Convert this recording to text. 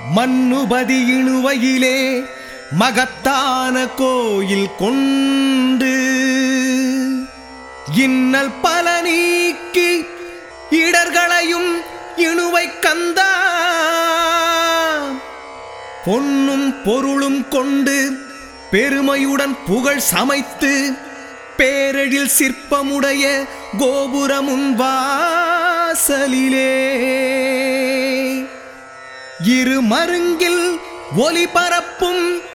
மன்னுபதி இணுவையிலே மகத்தான கோயில் கொண்டு இன்னல் பல நீக்கி இடர்களையும் இணுவை கந்தா பொன்னும் பொருளும் கொண்டு பெருமையுடன் புகழ் சமைத்து பேரெழில் சிற்பமுடைய கோபுரமுன் வாசலிலே இரு மருங்கில் ஒலி பரப்பும்